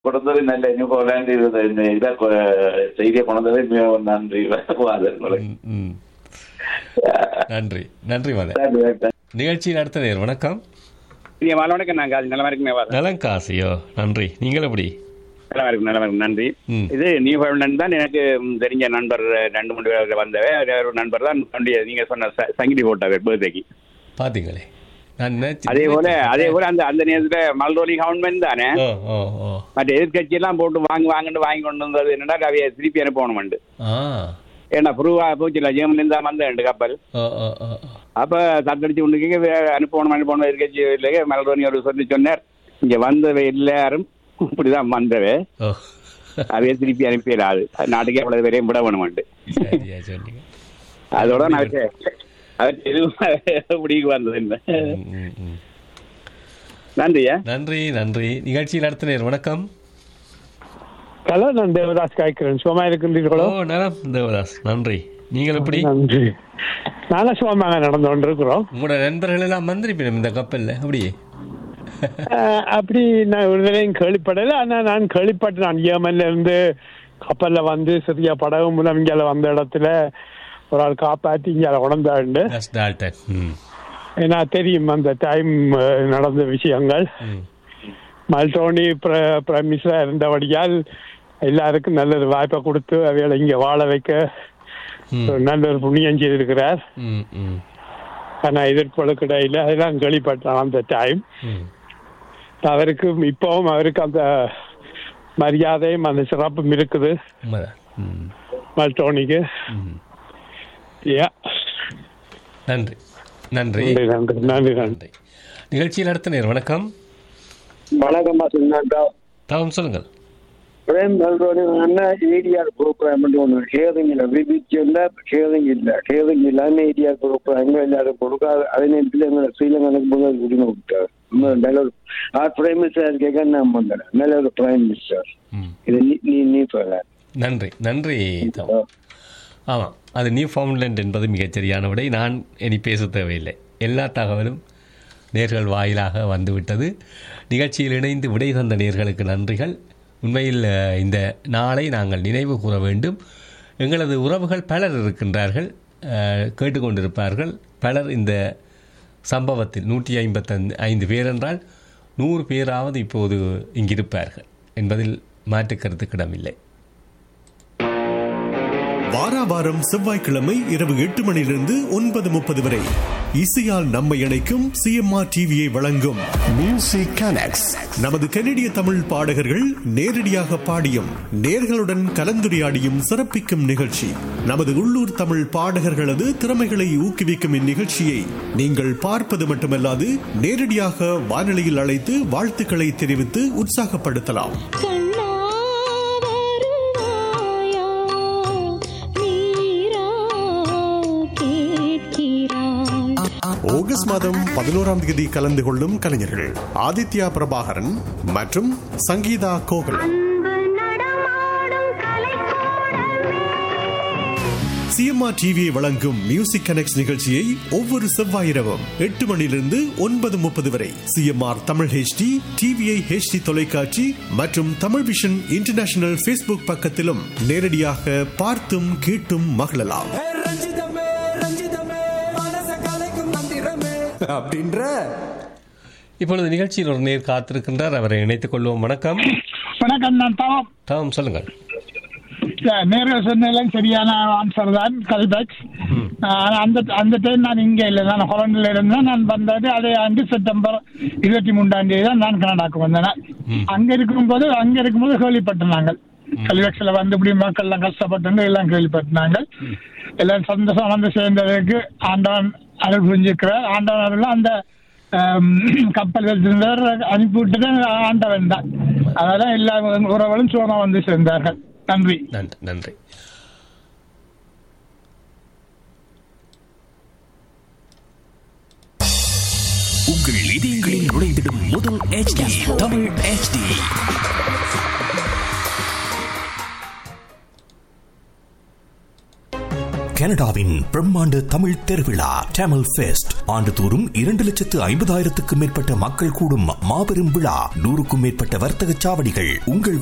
கொடுத்தது நல்ல நியூ ஹோலாந்து இது இந்த இதை கொ- செய்தியை கொண்டது மிகவும் நன்றி வாதன் உங்களுக்கு. ம், ம். நன்றி நன்றி மதன் நன்றி, நன்றி. நிகழ்ச்சியில் அடுத்த நேர் வணக்கம் நீங்க வணக்கம் நாங்க அது நல்ல இருக்குமே வாதம் நலங்காசியோ நன்றி நீங்கள் எப்படி நல்லா இருக்கும் நல்லா இருக்கும் நன்றி ம். இது நியூ ஹோலண்ட் தான் எனக்கு ம், தெரிஞ்ச நண்பர் ரெண்டு மூணு பேர் வந்தவ ஒரு நண்பர் தான் தன்னுடைய நீங்க சொன்ன ச- சங்கிலி போட்டவர் பர்த்டேக்கு பாத்தீங்களே நான் நினைச்சு- அதே போல அதே போல அந்த அந்த நேரத்துல மல்ரோலி கவர்மெண்ட் தானே ஓ ஓ ஓ மற்ற எதிர்கட்சி எல்லாம் போட்டு வாங்க வாங்கன்னு வாங்கி கொண்டு வந்தது என்னடா அவைய திருப்பி அனுப்பணுமெண்டு ஆ ஏன்னா புருவா போச்சுல ஜெர்மனில தான் வந்த ரெண்டு கப்பல் ஓ ஓ ஓ ஓ. அப்ப தத்தடிச்சு கொண்டு அனுப்பணும் அனுப்பணும் எதிர்கட்சி இல்லையே மல்ரோனி ஒரு சொல்லி சொன்னார் இங்க வந்தவை எல்லாரும் இப்படிதான் வந்தவை ஓ அவைய திருப்பி அனுப்பிடாது நாட்டுக்கே அவ்வளவு பேரையும் விட வேணுமெண்டு சரியா சொன்னீங்க அதோட நான் அவற்றை- அவற்றை எதுவும் முடிவுக்கு வந்தது இல்லை ம், ம், ம். நன்றியா நன்றி நன்றி நிகழ்ச்சியில் அடுத்த நேர் வணக்கம் ஹலோ நான் தேவதாஸ் காய்க்கிறேன் சுகமா ஓ இருக்கின்றீர்களோ நலம் தேவதாஸ் நன்றி நீங்கள் எப்படி நன்றி நானும் சுகமாக நடந்து கொண்டிருக்கிறோம் உங்களோட நண்பர்கள் எல்லாம் வந்திருப்பினும் இந்த கப்பல்ல அப்படி அஹ், அப்படி நான் ஒரு தடவையும் கேள்விப்படல ஆனா நான் கேள்விப்பட்டேன் நான் ஏமன்ல இருந்து கப்பல்ல வந்து சிறிய படகு மூலம் இங்கே வந்த இடத்துல ஒரு ஆள் காப்பாற்றி இங்கே உணர்ந்தாண்டு தஸ் டால்டன் ம் ஏன்னா தெரியும் அந்த டைம் நடந்த விஷயங்கள் ம் மல்டோனி பிரைம் மினிஸ்டரா இருந்தபடியால் எல்லாருக்கும் நல்ல ஒரு வாய்ப்பை கொடுத்து அவைகளை இங்க வாழ வைக்க ம். ஒரு நல்ல ஒரு புண்ணியம் செய்திருக்கிறார் ம் ம் ஆனா எதிர்ப்புகளுக்கு இடையில அதெல்லாம் கேள்விப்பட்டான் அந்த டைம் ம் அவருக்கு இப்பவும் அவருக்கு அந்த மரியாதையும் அந்த சிறப்பும் இருக்குது உண்மைதான் ம் மல்டோனிக்கு ம் Yeah. நன்றி நன்றி நன்றி நன்றி நன்றி நன்றி நன்றி நிகழ்ச்சியில் அடுத்த நேர் வணக்கம் வணக்கம்மா சொன்னாண்டா தவம் சொல்லுங்கள் பிரேம் நல்ரோடு அண்ணா ஏடிஆர் ப்ரோக்ராம் ஒன்று ஹேரிங் இல்லை விபிச்சு இருந்தால் ஹேரிங் இல்லை ஹேரிங் இல்லாமல் ஏடிஆர் ப்ரோக்ராம் எங்கே எல்லாரும் கொடுக்காது அதே நேரத்தில் எங்களை ஸ்ரீலங்கனுக்கு முதல் உரிமை விட்டார் நல்ல ஒரு ஆர் பிரைம் மினிஸ்டர் கேட்க நான் வந்தேன் நல்ல ஒரு பிரைம் மினிஸ்டர் ம் இது நீ நீ நீ சொல்ல நன்றி நன்றி தவம் ஆமாம் அது நியூ ஃபவுண்ட்லேண்ட் என்பது மிகச் சரியான விடை நான் இனி பேச தேவையில்லை எல்லா தகவலும் நேர்கள் வாயிலாக வந்துவிட்டது நிகழ்ச்சியில் இணைந்து விடை தந்த நேர்களுக்கு நன்றிகள் உண்மையில் அஹ், இந்த நாளை நாங்கள் நினைவு கூற வேண்டும் எங்களது உறவுகள் பலர் இருக்கின்றார்கள் அஹ், கேட்டுக்கொண்டிருப்பார்கள் பலர் இந்த சம்பவத்தில் நூற்றி ஐம்பத்தஞ்சு ஐந்து பேர் என்றால் நூறு பேராவது இப்போது இங்கிருப்பார்கள் என்பதில் மாற்று கருத்துக்கிடமில்லை வாராவாரம் செவ்வாய்க்கிழமை இரவு எட்டு மணியிலிருந்து ஒன்பது முப்பது வரை இசையால் நம்மை இணைக்கும் சிஎம்ஆர் டிவியை வழங்கும் மியூசிக் கனெக்ட்ஸ் நமது கனடிய தமிழ் பாடகர்கள் நேரடியாக பாடியும் நேர்களுடன் கலந்துரையாடியும் சிறப்பிக்கும் நிகழ்ச்சி நமது உள்ளூர் தமிழ் பாடகர்களது திறமைகளை ஊக்குவிக்கும் இந்நிகழ்ச்சியை நீங்கள் பார்ப்பது மட்டுமல்லாது நேரடியாக வானொலியில் அழைத்து வாழ்த்துக்களை தெரிவித்து உற்சாகப்படுத்தலாம் கண்ணா வருவாயா நீரா கேட்கிறாய் ஆகஸ்ட் மாதம் பதினோராம் தேதி கலந்து கொள்ளும் கலைஞர்கள் ஆதித்யா பிரபாகரன் மற்றும் சங்கீதா கோகுல் அன்பு நடமாடும் கலைக்கூடமே சிஎம்ஆர் டிவியை வழங்கும் மியூசிக் கனெக்ட் நிகழ்ச்சியை ஒவ்வொரு செவ்வாய் இரவும் எட்டு மணியிலிருந்து ஒன்பது முப்பது வரை CMR Tamil HD TVI HD தொலைக்காட்சி மற்றும் தமிழ் விஷன் இன்டர்நேஷனல் ஃபேஸ்புக் பக்கத்திலும் நேரடியாக பார்த்தும் கேட்டும் மகிழலாம் ரஞ்சிதமே ரஞ்சிதமே மனச கலைக்கும் மந்திரமே அப்படின்ற இப்பொழுது நிகழ்ச்சியில் ஒரு நேர் காத்திருக்கின்றார் அவரை இணைத்துக் கொள்வோம் வணக்கம் வணக்கம் நான் தவம் தாம் சொல்லுங்கள் நேரில் சொன்னதெல்லாம் சரியான ஆன்சர் தான் கல்பெக்ஸ் அந்த அந்த டைம் நான் இங்கே இல்லை நான் ஹொலண்டில் இருந்தேன் நான் வந்தது அதே ஆண்டு செப்டம்பர் இருபத்தி மூன்றாம் தேதி தான் நான் கனடாக்கு வந்தேன் அங்க இருக்கும்போது அங்க இருக்கும்போது கேள்விப்பட்டோம் நாங்கள் கல்வெக்ஸில் வந்து இப்படி மக்கள் எல்லாம் கஷ்டப்பட்டு எல்லாம் கேள்விப்பட்டாங்க எல்லாம் சந்தோஷம் வந்து சேர்ந்ததுக்கு ஆண்டவன் அருள் புரிஞ்சிருக்கிறார் ஆண்டவன் அருள் அந்த ஆம், கப்பல் வச்சிருந்தவர் அனுப்பிவிட்டது ஆண்டவன் தான் அதெல்லாம் எல்லா உறவுகளும் சுகமா வந்து சேர்ந்தார்கள் நன்றி நன்றி நன்றி உங்கள் இதயங்களில் நுழைந்திடும் முதல் HD தமிழ் HD கனடாவின் பிரம்மாண்ட தமிழ் திருவிழா டேமல் ஃபெஸ்ட் ஆண்டுதோறும் இரண்டு லட்சத்து ஐம்பதாயிரத்துக்கும் மேற்பட்ட மக்கள் கூடும் மாபெரும் விழா நூறுக்கும் மேற்பட்ட வர்த்தக சாவடிகள் உங்கள்